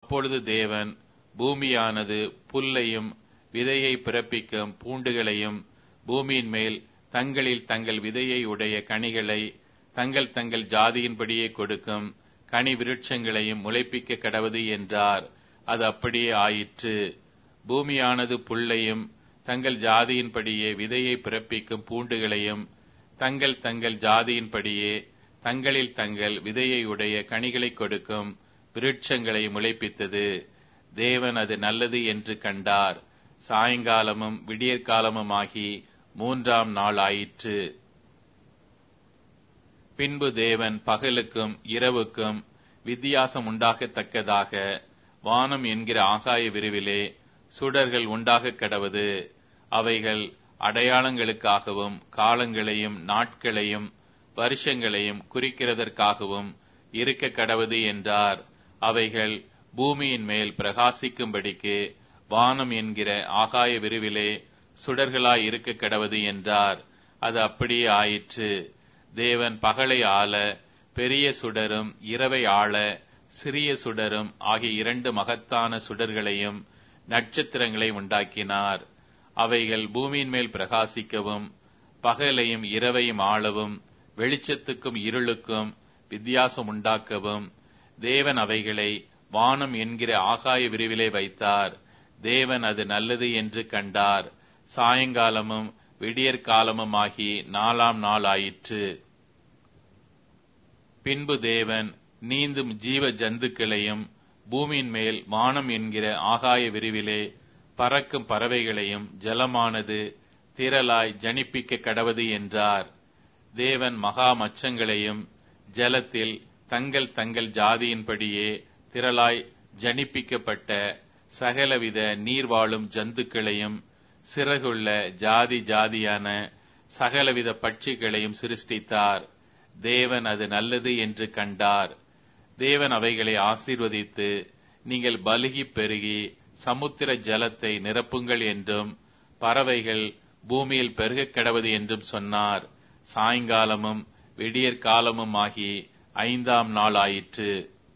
அப்பொழுது தேவன் பூமியானது புல்லையும் விதையை பிறப்பிக்கும் பூண்டுகளையும் பூமியின் மேல் தங்களில் தங்கள் விதையை உடைய கனிகளை தங்கள் தங்கள் ஜாதியின்படியே கொடுக்கும் கனி விருட்சங்களையும் முளைப்பிக்க கடவது என்றார் அது அப்படியே ஆயிற்று பூமியானது புல்லையும் தங்கள் ஜாதியின்படியே விதையை பிறப்பிக்கும் பூண்டுகளையும் தங்கள் தங்கள் ஜாதியின்படியே தங்களில் தங்கள் விதையை உடைய கனிகளை கொடுக்கும் விருட்சங்களை முளைப்பித்தது தேவன் அது நல்லது என்று கண்டார் சாயங்காலமும் விடியற்காலமுமாகி மூன்றாம் நாள் ஆயிற்று பின்பு தேவன் பகலுக்கும் இரவுக்கும் வித்தியாசம் உண்டாகத்தக்கதாக வானம் என்கிற ஆகாய விரிவிலே சுடர்கள் உண்டாக கடவது அவைகள் அடையாளங்களுக்காகவும் காலங்களையும் நாட்களையும் வருஷங்களையும் குறிக்கிறதற்காகவும் இருக்க கடவது என்றார் அவைகள் பூமியின் மேல் பிரகாசிக்கும்படிக்கு வானம் என்கிற ஆகாய விரிவிலே சுடர்களாய் இருக்க கடவது என்றார் அது அப்படியே ஆயிற்று தேவன் பகலை ஆள பெரிய சுடரும் இரவை ஆள சிறிய சுடரும் ஆகிய இரண்டு மகத்தான சுடர்களையும் நட்சத்திரங்களை உண்டாக்கினார் அவைகள் பூமியின் மேல் பிரகாசிக்கவும் பகலையும் இரவையும் ஆளவும் வெளிச்சத்துக்கும் இருளுக்கும் வித்தியாசம் உண்டாக்கவும் தேவன் அவைகளை வானம் என்கிற ஆகாய விரிவிலே வைத்தார் தேவன் அது நல்லது என்று கண்டார் சாயங்காலமும் விடியற்காலமும் ஆகி நாலாம் நாள் ஆயிற்று பின்பு தேவன் நீந்தும் ஜீவ ஜந்துக்களையும் பூமியின் மேல் வானம் என்கிற ஆகாய விரிவிலே பறக்கும் பறவைகளையும் ஜலமானது திரளாய் ஜனிப்பிக்க கடவது என்றார் தேவன் மகா மச்சங்களையும் ஜலத்தில் தங்கள் தங்கள் ஜாதியின்படியே திரளாய் ஜனிப்பிக்கப்பட்ட சகலவித நீர்வாழும் ஜந்துக்களையும் சிறகுள்ள ஜாதி ஜாதியான சகலவித பட்சிகளையும் சிருஷ்டித்தார் தேவன் அது நல்லது என்று கண்டார் தேவன் அவைகளை ஆசீர்வதித்து நீங்கள் பலுகி பெருகி சமுத்திர ஜலத்தை நிரப்புங்கள் என்றும் பறவைகள் பூமியில் பெருகக் கடவது என்றும் சொன்னார் சாயங்காலமும் விடியற்காலமும் ஆகி ஐந்தாம் நாள் ஆயிற்று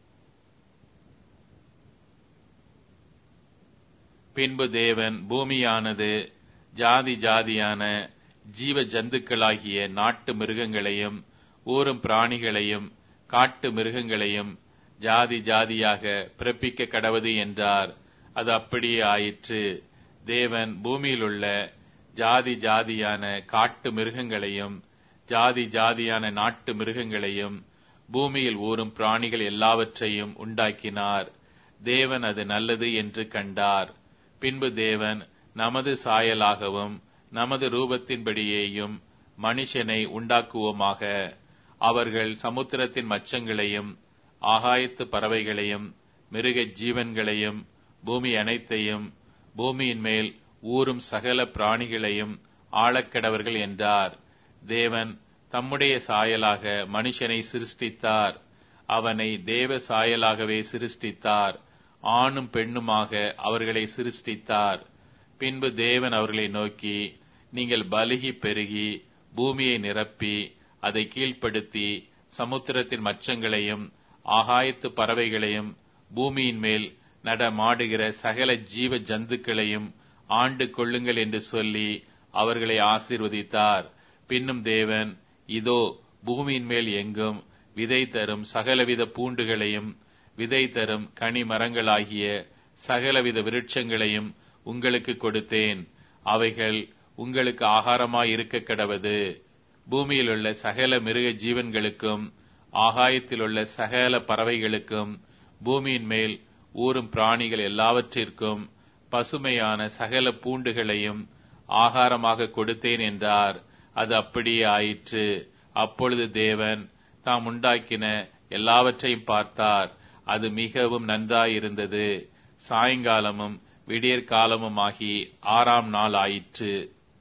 பின்பு தேவன் பூமியானது ஜாதி ஜாதியான ஜீவ ஜந்துக்களாகிய நாட்டு மிருகங்களையும் ஊரும் பிராணிகளையும் காட்டு மிருகங்களையும் ஜாதி ஜாதியாக பிறப்பிக்க கடவது என்றார் அது அப்படியே ஆயிற்று தேவன் பூமியிலுள்ள ஜாதி ஜாதியான காட்டு மிருகங்களையும் ஜாதி ஜாதியான நாட்டு மிருகங்களையும் பூமியில் ஊறும் பிராணிகள் எல்லாவற்றையும் உண்டாக்கினார் தேவன் அது நல்லது என்று கண்டார் பின்பு தேவன் நமது சாயலாகவும் நமது ரூபத்தின்படியேயும் மனுஷனை உண்டாக்குவோமாக அவர்கள் சமுத்திரத்தின் மச்சங்களையும் ஆகாயத்து பறவைகளையும் மிருக ஜீவன்களையும் பூமி அனைத்தையும் பூமியின் மேல் ஊறும் சகல பிராணிகளையும் ஆளக்கடவர்கள் என்றார் தேவன் தம்முடைய சாயலாக மனுஷனை சிருஷ்டித்தார் அவனை தேவ சாயலாகவே சிருஷ்டித்தார் ஆணும் பெண்ணுமாக அவர்களை சிருஷ்டித்தார் பின்பு தேவன் அவர்களை நோக்கி நீங்கள் பலுகி பெருகி பூமியை நிரப்பி அதை கீழ்ப்படுத்தி சமுத்திரத்தின் மச்சங்களையும் ஆகாயத்து பறவைகளையும் பூமியின் மேல் நடமாடுகிற சகல ஜீவ ஜந்துக்களையும் ஆண்டு கொள்ளுங்கள் என்று சொல்லி அவர்களை ஆசீர்வதித்தார் பின்னும் தேவன் இதோ பூமியின் மேல் எங்கும் விதை தரும் சகலவித பூண்டுகளையும் விதை தரும் கனி மரங்களாகிய சகலவித விருட்சங்களையும் உங்களுக்கு கொடுத்தேன் அவைகள் உங்களுக்கு ஆகாரமாய் இருக்க கடவது பூமியில் உள்ள சகல மிருக ஜீவன்களுக்கும் ஆகாயத்தில் உள்ள சகல பறவைகளுக்கும் பூமியின் மேல் ஊறும் பிராணிகள் எல்லாவற்றிற்கும் பசுமையான சகல பூண்டுகளையும் ஆகாரமாக கொடுத்தேன் என்றார் அது அப்படியே ஆயிற்று அப்பொழுது தேவன் தாம் உண்டாக்கின எல்லாவற்றையும் பார்த்தார் அது மிகவும் நன்றாயிருந்தது சாயங்காலமும் விடியற்காலமும் ஆகி ஆறாம் நாள் ஆயிற்று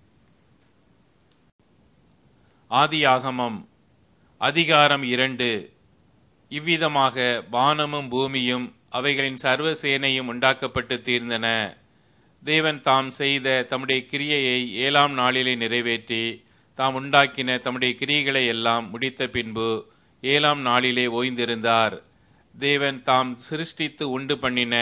ஆதியாகமம் அதிகாரம் இரண்டு இவ்விதமாக வானமும் பூமியும் அவைகளின் சர்வ சேனையும் உண்டாக்கப்பட்டு தீர்ந்தன தேவன் தாம் செய்த தம்முடைய கிரியையை ஏழாம் நாளிலே நிறைவேற்றி தாம் உண்டாக்கின தம்முடைய கிரியைகளை எல்லாம் முடித்த பின்பு ஏழாம் நாளிலே ஓய்ந்திருந்தார் தேவன் தாம் சிருஷ்டித்து உண்டு பண்ணின